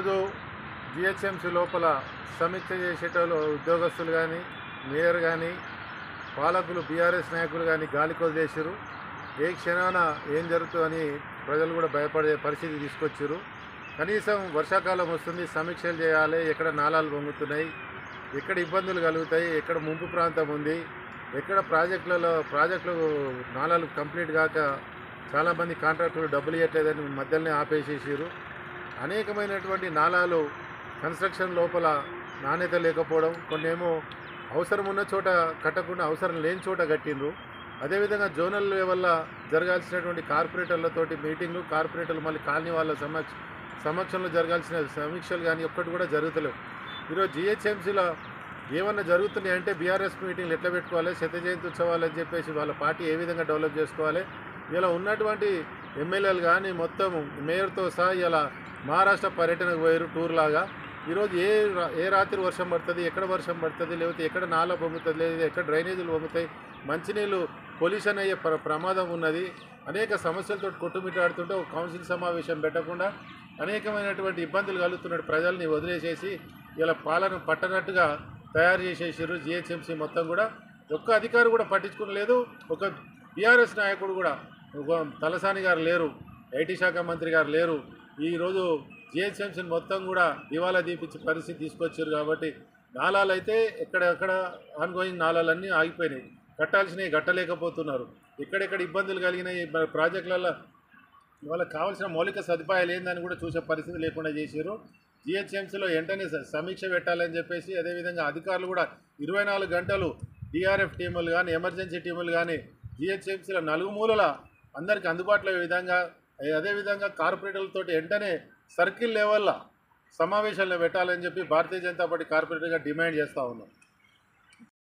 ఈరోజు జిహెచ్ఎంసీ లోపల సమీక్ష చేసేటోళ్ళు ఉద్యోగస్తులు కానీ మేయర్ కానీ పాలకులు బీఆర్ఎస్ నాయకులు కానీ గాలికి వదిలేసారు ఏ క్షణాన ఏం జరుగుతుందని ప్రజలు కూడా భయపడే పరిస్థితి తీసుకొచ్చారు కనీసం వర్షాకాలం వస్తుంది సమీక్షలు చేయాలి ఎక్కడ నాలాలు పొంగుతున్నాయి ఎక్కడ ఇబ్బందులు కలుగుతాయి ఎక్కడ ముంపు ప్రాంతం ఉంది ఎక్కడ ప్రాజెక్టులలో ప్రాజెక్టులు నాలాలు కంప్లీట్ కాక చాలామంది కాంట్రాక్టులు డబ్బులు ఇవ్వట్లేదని మధ్యలోనే ఆపేసేసారు అనేకమైనటువంటి నాలాలు కన్స్ట్రక్షన్ లోపల నాణ్యత లేకపోవడం కొన్నేమో అవసరం ఉన్న చోట కట్టకుండా అవసరం లేని చోట కట్టిండ్రు అదేవిధంగా జోనల్ లెవెల్ల జరగాల్సినటువంటి కార్పొరేటర్లతోటి మీటింగ్లు కార్పొరేటర్లు మళ్ళీ కాలనీ వాళ్ళ సమక్ష సమక్షంలో జరగాల్సిన సమీక్షలు కానీ ఒక్కటి కూడా జరుగుతలేవు ఈరోజు జిహెచ్ఎంసీలో ఏమన్నా జరుగుతున్నాయి అంటే బీఆర్ఎస్ మీటింగ్లు ఎట్లా పెట్టుకోవాలి శత జయంతి ఉత్సవాలు అని చెప్పేసి వాళ్ళ పార్టీ ఏ విధంగా డెవలప్ చేసుకోవాలి ఇలా ఉన్నటువంటి ఎమ్మెల్యేలు కానీ మొత్తం మేయర్తో సహా ఇలా మహారాష్ట్ర పర్యటనకు పోయారు టూర్ లాగా ఈరోజు ఏ రా- ఏ రాత్రి వర్షం పడుతుంది ఎక్కడ వర్షం పడుతుంది లేకపోతే ఎక్కడ నాల పొంగుతుంది లేదా ఎక్కడ డ్రైనేజీలు పొంగుతాయి మంచినీళ్ళు పొల్యూషన్ అయ్యే ప్ర ప్రమాదం ఉన్నది అనేక సమస్యలతో కొట్టుమిట్టాడుతుంటే ఒక కౌన్సిల్ సమావేశం పెట్టకుండా అనేకమైనటువంటి ఇబ్బందులు కలుగుతున్న ప్రజల్ని వదిలేసేసి ఇలా పాలన పట్టనట్టుగా తయారు చేసేసారు జిహెచ్ఎంసీ మొత్తం కూడా ఒక్క అధికారి కూడా పట్టించుకోలేదు ఒక బీఆర్ఎస్ నాయకుడు కూడా ఒక తలసాని గారు లేరు ఐటీ శాఖ మంత్రి గారు లేరు ఈరోజు జిహెచ్ఎంసీని మొత్తం కూడా దివాలా దీపించే పరిస్థితి తీసుకొచ్చారు కాబట్టి నాలాలు అయితే ఎక్కడెక్కడ ఆన్గోయింగ్ నాలాలన్నీ ఆగిపోయినాయి కట్టాల్సినవి కట్టలేకపోతున్నారు ఎక్కడెక్కడ ఇబ్బందులు కలిగినాయి బ- ప్రాజెక్టులలో వాళ్ళకి కావాల్సిన మౌలిక సదుపాయాలు ఏందని కూడా చూసే పరిస్థితి లేకుండా చేశారు జిహెచ్ఎంసీలో వెంటనే స- సమీక్ష పెట్టాలని చెప్పేసి అదేవిధంగా అధికారులు కూడా ఇరవై నాలుగు గంటలు డిఆర్ఎఫ్ టీములు కానీ ఎమర్జెన్సీ టీములు కానీ జిహెచ్ఎంసీలో నలుగుమూలల అందరికీ అందుబాటులో అయ్యే విధంగా అదే- అదేవిధంగా కార్పొరేటర్లతో వెంటనే సర్కిల్ లెవెల్లో సమావేశాలను పెట్టాలని చెప్పి భారతీయ జనతా పార్టీ కార్పొరేటర్గా డిమాండ్ చేస్తూ ఉన్నాం